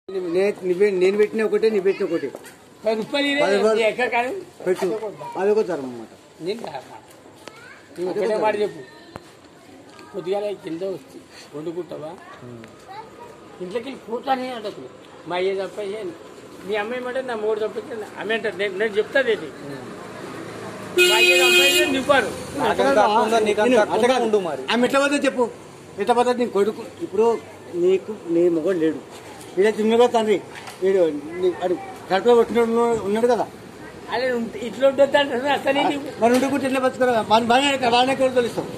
నే- నువ్వే- నేను పెట్టిన ఒకటి నీ పెట్టిన ఒకటి పది రూపాయలు ఇరే, పది రూపాయలు. నీ ఎక్కడ కాదు పెట్టు అదొక ధర్మం అన్నమాట నేను కాదు. నువ్వు ఒకటే మాట చెప్పు కొద్దిగా కింద వచ్చి వండుకుంటావా ఇంట్లోకి వెళ్ళి కూర్చొని అంటకు మా అయ్యే తప్ప ఏ- మీ అమ్మాయి మాట నా మూడు తప్పితే అమ్మాయి అంటారు నేను నేను చెప్తాను ఏంటి మా అయ్యే తప్ప నింపారు నాకంత హక్కు ఉందా, నీకంత నేను హక్కు అట్లా ఉందా? కాదు. ఉండు మరి ఆమె ఎట్లా పోతుంది చెప్పు ఎట్లా పోతుంది నీ కొడుకు ఇప్పుడు నీకు నీ మొగడు లేడు వీడే చిన్నగా తండ్రి వీడు నీ- వాడు కడుపులో కొట్టిన ఉన్నాడు కదా అదే ఉంట- ఇట్లా ఉంటుంది అంటారు అసలు నీకు మరి ఉండుకుంటే ఎట్లా బతుకురా మన బాగానే బాగానే తెలుస్తాం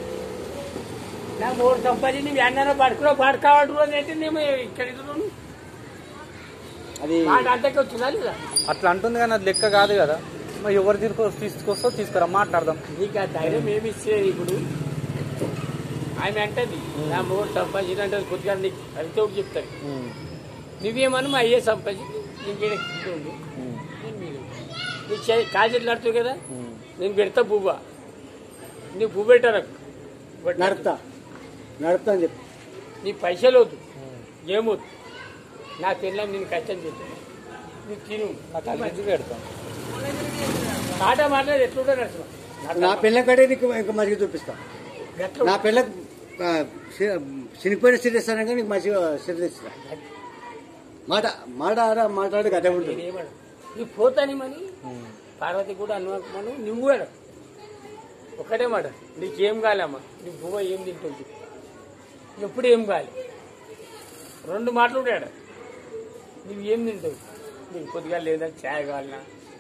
నా మూడు సంపాదించి నువ్వు ఎన్నో పడుకున్నావు పడుకోవడం ఏంటి నేను ఇక్కడ ఇస్తున్నాను. అది మాట అంతకే వచ్చిందా లేదా అట్లా అంటుంది కానీ అది లెక్క కాదు కదా మరి ఎవరు తీసుకో తీసుకొస్తో తీసుకురా మాట్లాడదాం నీకు ఆ ధైర్యం ఏమి ఇచ్చేది ఇప్పుడు ఆమె అంటది నా మూడు సంపాదించిన అంటే కొద్దిగా నీకు అది తోడు చెప్తాను నువ్వేమని మా అయ్యే సంపాదించి నీకేడ ఉండు నేను మీరు నీ చే- కాలు చేతులు నడుతావు కదా నేను పెడతా పువ్వ నీ పువ్వు పెట్టారు నడుపుతా నడుపుతా అని చెప్పి నీ పైసలు వద్దు ఏమొద్దు నా పిల్లలు నేను కష్టం చేస్తాను నువ్వు తిను నా తల్లి నుంచి పెడతాం మాట మాట్లాడి ఎట్లుంటో నడుచుకో నా పిల్ల కంటే నీకు ఇంకా మంచిగా చూపిస్తా నా పిల్ల చనిపోయిన సిరి ఇస్తాను కానీ నీకు మంచిగా సిరి ఇస్తా మాట మాట ఆడ మాట్లాడి గదే ఉంటుంది ఏమడు నువ్వు పోతాని మని పార్వతి కూడా అనుమను నువ్వు కూడా ఒకటే మాట నీకేం కాలేమ్మా నీ బువ్వ ఏం తింటుంది ఎప్పుడు ఏం కాలే రెండు మాటలు ఉంటాడు నువ్వు ఏం తింటావు నీకు కొద్దిగా లేదా ఛాయ్ కావాలనా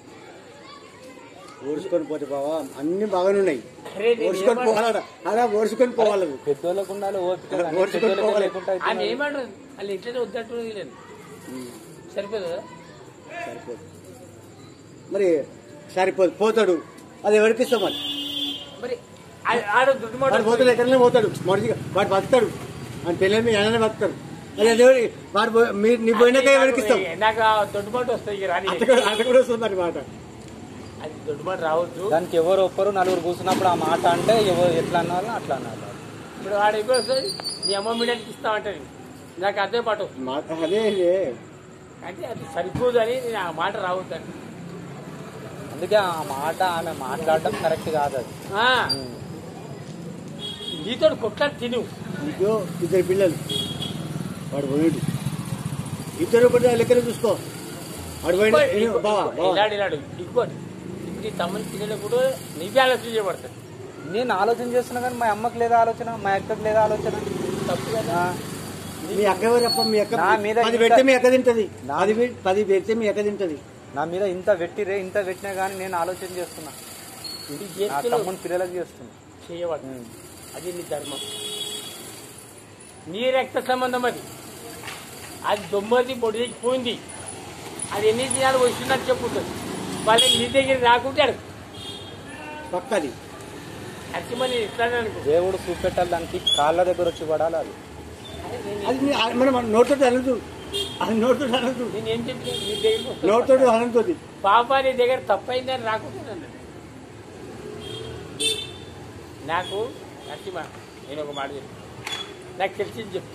ఓడుచుకొని పోతే బావా అన్ని బాగానే ఉన్నాయి అరే నేను ఓడుచుకొని ఏమన్నా- పోవాలట అలా ఓడుచుకొని పోవాలి నువ్వు. పెద్దోళ్ళకు ఉండాలి ఓపిక కానీ ఓర్చుకొని పెద్దోళ్ళకే పోవాలి. లేకుండా అయితే ఆమె ఏమంటారు వాళ్ళు ఇంట్లోనే వద్దట్టు లేదు సరిపోదు కదా సరిపోదు మరి సరిపోదు పోతాడు అది ఎవరికి ఇస్తాం మరి మరి ఆ- ఆడ దుడ్డు మాట వాడు పోతాడు ఎక్కడనే పోతాడు మొదటిగా వాడు బతుకుతాడు అని పిల్లలు మీ అన్ననే బతుకుతాడు అది అది ఎవరి వాడు పో- మీరు నీ పోయినాక ఎవరికి ఇస్తాం నాకు ఆ దొడ్డు మాట వస్తాయి ఇక రాని అంత కూడా అంత కూడా వస్తుంది అన్నమాట అది దొడ్డు మాట రావద్దు దానికి ఎవరు ఒప్పరు నలుగురు కూర్చున్నప్పుడు ఆ మాట అంటే ఎవరు ఎట్లా అన్నారు అట్లా అన్నారు ఇప్పుడు వాడు ఎప్పుడు వస్తుంది నీ అమ్మ మీడియాకి ఇస్తా అంటది నాకు అదే పాట వస్తుంది మా- అదే ఇదే. అంటే అది సరిపోదు అని నేను ఆ మాట రావద్దని అందుకే ఆ మాట ఆమె మాట్లాడడం కరెక్ట్ కాదు అది ఆ, నీతో కొట్లాడి తిను నీకు ఇద్దరు పిల్లలు వాడు పోయాడు ఇద్దరు కూడా లెక్కన చూసుకో వాడు పోయిండు ఏ- బావా బావా ఇలాడు ఇలాడు ఇంకోటి ఇప్పుడు ఈ తమ్ముని పిల్లలు కూడా నీకే ఆలోచన చేయబడతాయి నేను ఆలోచన చేస్తున్నా కానీ మా అమ్మకి లేదా ఆలోచన మా అక్కకి లేదా ఆలోచన తప్పు కదా ఆ, మీ అక్క ఎవరు అప్ప మీ అక్క నా మీద పది ఇంత- పెడితే మీ అక్క తింటది నా- పది పె- పది పెడితే మీ అక్క తింటది నా మీద ఇంత పెట్టిరే ఇంత పెట్టినా కానీ నేను ఆలోచన చేస్తున్నా ఇది నా చేతిలో తమ్ముని పిల్లలకి చేస్తున్నా చేయబడదు అది నీ ధర్మం నీ రక్త సంబంధం అది అది దొమ్మది పొడికి పోయింది అది ఎన్ని దినాలు వస్తుందని చెప్పుతుంది వాళ్ళకి నీ దగ్గర రాకుంటే అడుగు పక్కది అచ్చిమని ఇట్లానే అనుకో దేవుడు చూపెట్టాలి దానికి కాళ్ళ దగ్గర వచ్చి పడాలి అది అది మీ- అది మనం నోటితో అనదు అది నోటితో అనదు నేను ఏం చెప్పిన నీ దగ్గర వస్తుంది. నోటితో అనదు పాప నీ దగ్గర తప్పైందని రాకుంటే అన్నాడు నాకు నచ్చిమ నేను ఒక మాట చెప్పు నాకు తెలిసింది చెప్పు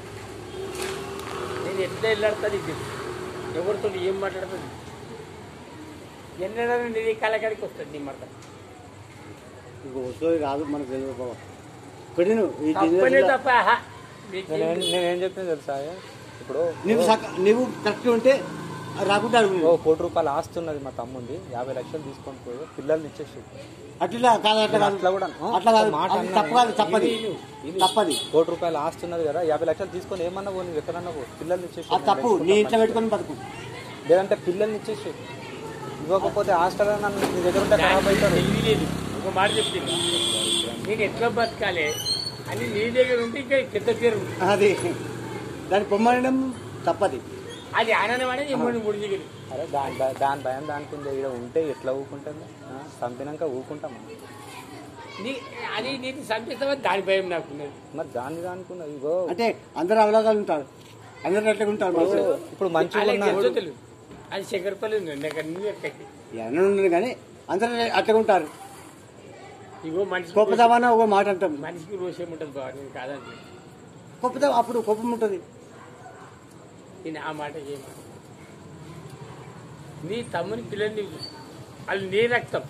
నేను ఎట్లా వెళ్ళాడుతా నీకు తెలుసు ఎవరితో ఏం మాట్లాడుతుంది ఎన్నడైనా నీ కలకడికి వస్తుంది నీ మాట ఇక వస్తుంది కాదు మనకు తెలియదు బాబా ఇప్పుడు నువ్వు ఈ తప్పనే generation లో తప్ప ఆహా. నీకు ఏం నేను నేనేం చెప్తున్నా తెలుసా ఇప్పుడు నువ్వు సక- నువ్వు కరెక్ట్ ఉంటే అది రాకుండా అడుగు ఓ నువ్వు. కోటి రూపాయలు ఆస్తి ఉన్నది మా తమ్ముంది యాభై లక్షలు తీసుకొని పోయి పిల్లల్ని ఇచ్చేసి అట్లా కాదు అట్లా కాదు అట్లా కూడా ఆ? అట్లా కాదు మాట అది అన్నా తప్పు కాదు తప్పది తప్పది కోటి రూపాయలు ఆస్తి ఉన్నది కదా యాభై లక్షలు తీసుకొని ఏమన్నా పో నువ్వు ఎక్కడన్నా పో పిల్లల్ని ఇచ్చేసి అది తప్పు నీ ఇంట్లో పెట్టుకొని బతుకు లేదంటే పిల్లల్ని ఇచ్చేసి ఇవ్వకపోతే హాస్టల్ నన్ను నీ దగ్గర ఉంటే ఖరాబ్ అవుతాడు తెలియలేదు ఒక మాట చెప్తున్నా నేను ఎట్లా బతకాలి అని నీ దగ్గర ఉంటే ఇంకా పెద్ద పేరు ఉంది. అది దాన్ని పొమ్మనడం తప్పది అది ఆనందం అనేది ఎమ్మడి ముడి దగ్గర అరే దాని భయ- దాని భయం దానికి ఉంది ఇక్కడ ఉంటే ఎట్లా ఊకుంటుంది ఆ? చంపినాక ఊకుంటాం నీ అది నీకు సంపిస్తావా దాని భయం నాకు ఉన్నది మరి దాన్ని దానికి ఉన్నది ఇగో అంటే అందరు అవలాగాలు ఉంటారు అందరు అట్లా ఉంటారు మనుషులు ఇప్పుడు మంచిగా అలాగే ఉన్న తెలుసో తెలియదు అది శంకరపల్లి ఉంది నాకు అన్ని ఎక్కకి ఎవరైనా ఉండదు కానీ అందరు అట్లా ఉంటారు ఇగో మనిషి కోపదామని ఒక మాట అంటాం మనిషికి రోషం ఉంటుంది బాగా నేను కాదంటే కోపదా అప్పుడు కోపం ఉంటుంది నేను ఆ మాట ఏమా నీ తమ్ముని పిల్లల్ని చూసు. వాళ్ళు నీ రక్తం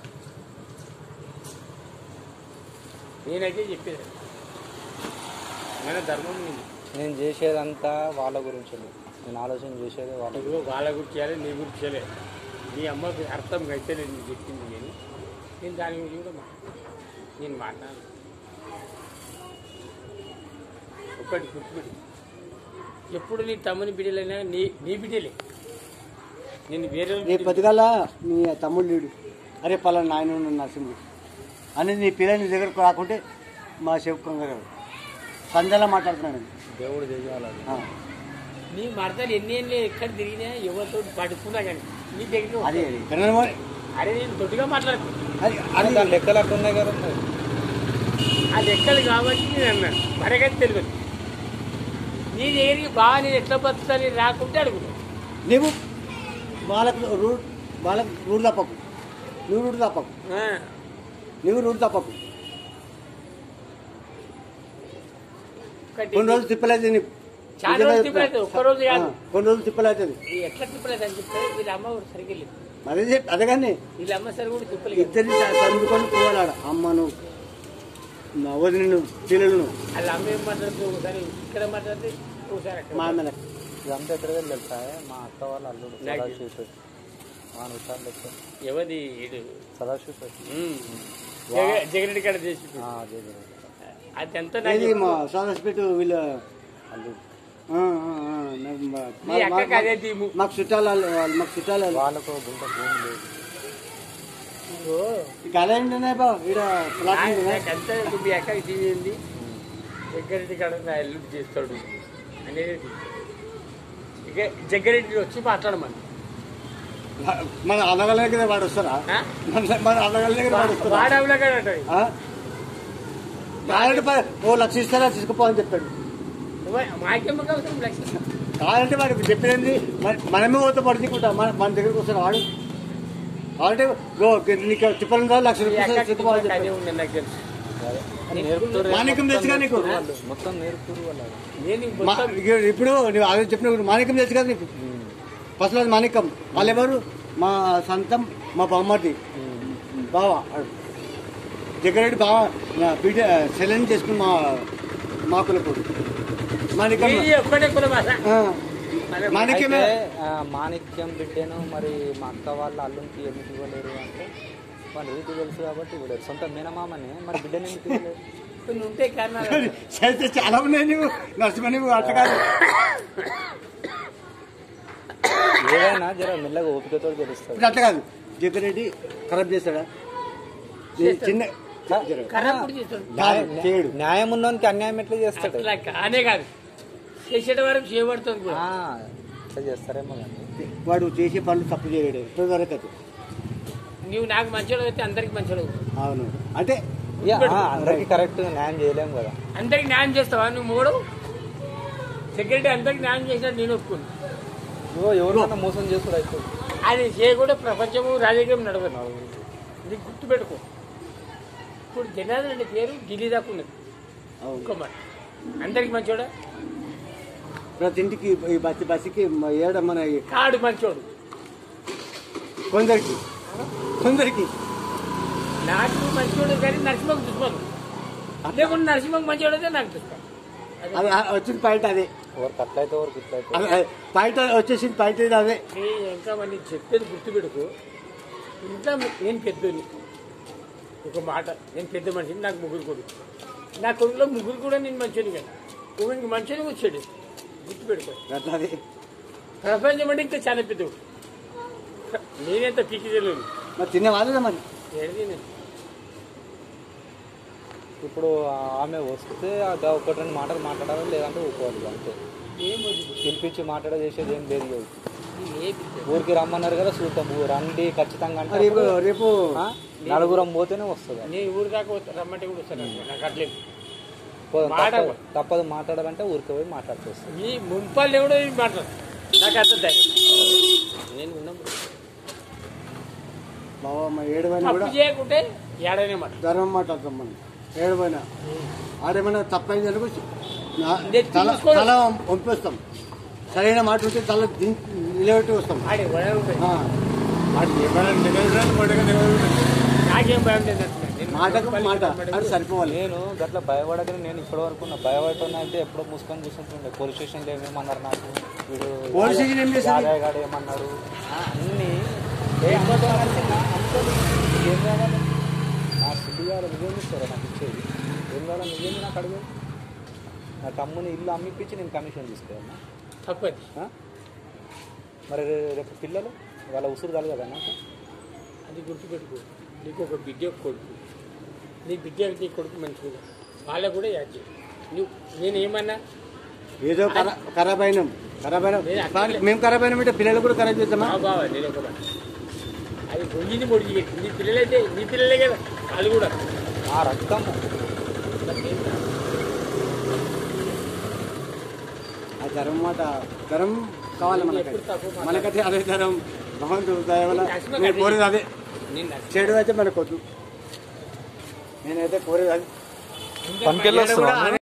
నేనైతే చెప్పేది మన ధర్మం నీది నేను చేసేదంతా వాళ్ళ గురించి నేను ఆలోచన చేసేది వాళ్ళ ఇదిగో వాళ్ళ గురించి చేయాలి నీ గురించి చేయలేదు నీ అమ్మకి అర్థం అయితే నేను చెప్పింది నేను నేను దాని గురించి కూడా మాట్లాడు నేను మాట్లాడు ఒకటి గుర్తుపెట్టు ఎప్పుడు నీ తమ్ముని బిడ్డలైనా నీ నీ బిడ్డలే నేను వేరే నీ పొద్దుగల నీ తమ్ముడు లేడు అరే పలానా నాయన ఉన్నాడు నరసింహుడు అనేది నీ పిల్లలు నీ దగ్గరకు రాకుంటే మా శివకంగ గారు సంధ్యలా మాట్లాడుతున్నాను నేను. దేవుడు చేయాలి ఆ, నీ మరదలు ఎన్ని ఏళ్ళు ఎక్కడ తిరిగినా ఎవరితో పడుకున్నా కానీ నీ దగ్గర అది అది కన్నడ మరి. అరే నేను దొడ్డుగా మాట్లాడుతూ అది అది దాని లెక్కలు అట్లా ఉన్నాయి కదా మరి. ఆ లెక్కలు కాబట్టి నేను అన్నాను మరగతి తెలియదు నీ దగ్గరికి బాగా నేను ఎట్లా బతుకుతాను రాకుంటే అడుగుతాను నువ్వు వాళ్ళకు రూట్ వాళ్ళకు రూట్ తప్పకు నువ్వు రూట్ తప్పకు నువ్వు రూట్ తప్పకు కొన్ని రోజులు తిప్పలేదు నీకు చాలా రోజులు తిప్పలేదు, ఒక్క రోజు కాదు. ఆ, కొన్ని రోజులు తిప్పలేదు ఎట్లా తిప్పలేదు అని చెప్తే వీళ్ళ అమ్మ కూడా సరిగ్గా వెళ్ళింది అదే చెప్పి అదే కానీ వీళ్ళ అమ్మ సరి కూడా తిప్పలేదు ఇద్దరిని చదువుకొని పోవాలాడ అమ్మను నా వదినను పిల్లలను వాళ్ళ అమ్మ ఏం మాట్లాడుతుంది ఒకసారి ఇక్కడ మాట్లాడితే ఒకసారి అక్కడ మా అన్న ఇదంతా ఎక్కడ వెళ్ళి తెలుసా మా అక్క వాళ్ళ అల్లుడు నాకు సదాశివ శెట్టి. ఆ నువ్వు లెక్క ఎవది ఈడు సదాశివ శెట్టి. ఉమ్. జగ- జగరెడ్డి కాడ చేసి ఆ, అదే అదే. అది ఎంత ఇది మా సాదస్పేట వీళ్ళ అల్లుడు ఆ, ఆ, ఆ, నాకు మా- నీ అక్కకి మా- అదే తీము మాకు చుట్టాలు వాళ్ళు- వాళ్ళు మాకు చుట్టాలు వాళ్ళు. వాళ్ళకు గుంట భూమి లేదు ఇదిగో, ఇక అదే ఏంటనే బా ఈడ ప్లాట్ నా- ఉందిగా. నాకు అంతా ఇప్పుడు మీ అక్కకి టీవీ ఉంది జగ్గారెడ్డి కాడ నా ఇల్లు చేస్తాడు అనేది ఇక జగ్గారెడ్డి వచ్చి మాట్లాడమని మన అన్నగల దగ్గర వాడు వస్తారా ఆ? మన- మన అన్నగల దగ్గర వాడు వస్తారా వాడవులా కాడ ఆ? కావాలంటే ప- ఓ లక్ష ఇస్తారా తీసుకుపో అని చెప్పాడు మాకేమో అవసరం లక్ష్యం కావాలంటే వాడికి చెప్పినది మన- మనమే పోతే పడుచుకుంటా మన మన దగ్గరకు వస్తాడు వాడు కావాలంటే ఓ నీకు తిప్పలు కావాలి లక్ష మీ రూపాయలు అక్కకి తీసుకుపో అని అదే చెప్పాడు ఉంది నాకు తెలుసు అది నేర్పుతుర్రు మాణిక్యం మొత్తం తెలుసుగా నీకు? నేర్పుతుర్రు వాళ్ళు. మొత్తం నేర్పుతురు వాళ్ళు నేను మా- మొత్తం ఇక ఇప్పుడు నువ్వు అదే చెప్పిన మాణిక్యం తెలుసు కదా నీకు ఫస్ట్ అది మాణిక్యం వాళ్ళు ఎవరు మా సంతం మా బామ్మది బావ జగ్గారెడ్డి బావ నా బిడ్డ సెలెన్ చేసుకుని మా మా కులపోడు మాణిక్యం ఈ ఒక్కటే కుల భాష ఆ, మాణిక్యమే అయితే, ఆ, మాణిక్యం బిడ్డను మరి మా అక్క వాళ్ళ అల్లునికి ఎందుకు ఇవ్వలేరు అంటే వాళ్ళు రీతి తెలుసు కాబట్టి ఇవ్వలేరు సొంత మేనమామని మరి బిడ్డని ఎందుకు ఇవ్వలేరు కొన్ని ఉంటాయి కారణాలు చేస్తే చాలా ఉన్నాయి నువ్వు నరసింహ నువ్వు అట్ట కాదు ఏదైనా జర మెల్లగా ఓపికతో తెలుస్తుంది ఇప్పుడు అట్ట కాదు జగ్గారెడ్డి ఖరాబ్ చేస్తాడా ఈ చిన్న జర. కరప్పుడు చేస్తాడు న్యాయం చేయడు న్యాయం ఉన్నోనికి అన్యాయం ఎట్లా చేస్తాడు అట్లా కానే కాదు చేసేట వరకు చేయబడుతుంది కూడా ఆ, ఇట్లా చేస్తారేమో కానీ వాడు చేసే పనులు తప్పు చేయలేడు ఇప్పుడు వరకు అది. నువ్వు నాకు మంచిగా అయితే అందరికి మంచిగా అవును అంటే ఇక, ఆ, అందరికీ కరెక్ట్ న్యాయం చేయలేము కదా అందరికి న్యాయం చేస్తావా నువ్వు మూడు సెక్యూరిటీ అందరికి న్యాయం చేసినట్టు నేను ఒప్పుకుని నువ్వు ఎవరికైనా మోసం చేసుడు అవుతుంది అది చేయకుండా ప్రపంచము రాజకీయం నడవదు నీకు గుర్తుపెట్టుకో ఇప్పుడు జనార్దన్ రెడ్డి పేరు ఢిల్లీ దాకా ఉన్నది అవును ఒక్క మాట అందరికి మంచోడా ప్రతి ఇంటికి ఈ బస్సు బస్సుకి మ- ఏడ మన ఈ కాడు మంచోడు కొందరికి కొందరికి నాకు మంచోడు కానీ నరసింహకు దుష్మను లేకుండా నరసింహకు మంచోడు అయితే నాకు దుష్మం అది అది ఆ- వచ్చింది పాయింట్ అదే ఎవరికి అట్లయితే ఎవరికి ఇట్లయితే అది- అది పాయింట్ వచ్చేసింది పాయింట్ ఇది అదే నీ ఇంకా మంది చెప్పేది గుర్తుపెట్టుకో ఇంకా నేను పెద్దోని ఒక మాట నేను పెద్ద మనిషిని నాకు ముగ్గురు కొడుకు నా కొడుకులో ముగ్గురు కూడా నేను మంచోని కదా ఒకరికి మంచోని వచ్చాడు గుర్తుపెట్టుకో అట్లా అదే ప్రపంచం అంటే ఇంకా చాలా పెద్ద నేనెంత పిచ్చి తెలియదు మరి తినే వాళ్ళదా మరి ఏడిది నేను ఇప్పుడు ఆమె వస్తే ఆ గా ఒకటి రెండు మాటలు మాట్లాడాలి లేదంటే ఊరుకోవాలి ఇక అంతే ఏం వద్దు పిలిపించి మాట్లాడ చేసేది ఏం లేదు ఇక. నేను ఏ పిచ్చి ఊరికి రమ్మన్నారు కదా చూద్దాం ఊ- రండి ఖచ్చితంగా అంటే రేపు అప్పుడు, రేపు ఆ, నలుగురం పోతేనే వస్తుంది నేను ఊరు దాకా వస్తా- రమ్మంటే కూడా వస్తాను నాకు అట్లేదు పోదాం, మాట- తప్పదు తప్పదు మాట్లాడాలంటే ఊరికి పోయి మాట్లాడుతూ వస్తుంది ఈ మున్పాలు ఎవడో ఏం మాట్లాడు నాకు అర్థం నేను ఉన్నప్పుడు బాబా మా ఏడువైనా తప్పు కూడా చేయకుంటే ఏడనే మాట ధర్మం మాట్లాడతాం మనం ఏడువైనా ఆడేమైనా తప్పైంది అనుకో నా- నెత్తి తల మూసుకోవాలి. తల పంపిస్తాం సరైన మాట ఉంటే చాలా దిం- నిలబెట్టి వస్తాం ఆడే భయం ఉంటుంది ఆ, నాకేం భయం లేదు అంటున్నా. నేను మాటకు పల్లి మాట కనబడి అది సరిపోవాలి నేను గట్ల భయపడకని నేను ఇప్పటి వరకు నా భయపడటం అయితే ఎప్పుడో మూసుకొని కూర్చుంటుండే పోలీస్ స్టేషన్లో ఏమేమన్నారు నాకు వీడు పోలీస్ స్టేషన్ ఏం చేశారు? యాదయ్య గాడు ఏమన్నాడు ఆ, అన్ని ఏ అమ్మతో కలిసిందా అనుకోని ఏం కావాలి నా సిద్ధి కావాలి నువ్వేం ఇస్తారా నాకు ఇచ్చేది ఏం కావాలా నువ్వేంది నాకు అడిగేది నా తమ్ముని ఇల్లు అమ్మిపించి నేను కమిషన్ తీసుకోవాలా తప్పది ఆ? మరి రే- రేపు పిల్లలు వాళ్ళ ఉసురు కలగదా నాకు అది గుర్తుపెట్టుకో నీకు ఒక బిడ్డ ఒక కొడుకు నీ బిడ్డ నీ కొడుకు మంచిగా వాళ్ళకు కూడా యాడ్ చేయి నువ్వు నేను ఏమన్నా ఏదో ఖరా- ఖరాబ్ అయినాం ఖరాబ్ అయినాం నేను అట్లే- దానికి మేము ఖరాబ్ అయినామంటే పిల్లలు కూడా ఖరాబ్ చేద్దామా మా బావ నేను ఒక మాట. అది పొంగింది పొడిచి నీ పిల్లలైతే నీ పిల్లలే కదా వాళ్ళు కూడా ఆ రక్తము ఆ ధరం మాట ధరం కావాలి మనకి ఎప్పుడు తక్కువ మాట్లాడ- మనకైతే అదే ధరం భగవంతుడు దయ వల్ల నేను నచ్చిన నేను కోరేది అదే నేను నచ్చిన- చెడు అయితే మనకు వద్దు నేనైతే కోరేది అది పనికెళ్ళి ఈడ కూడా వస్తున్నావా?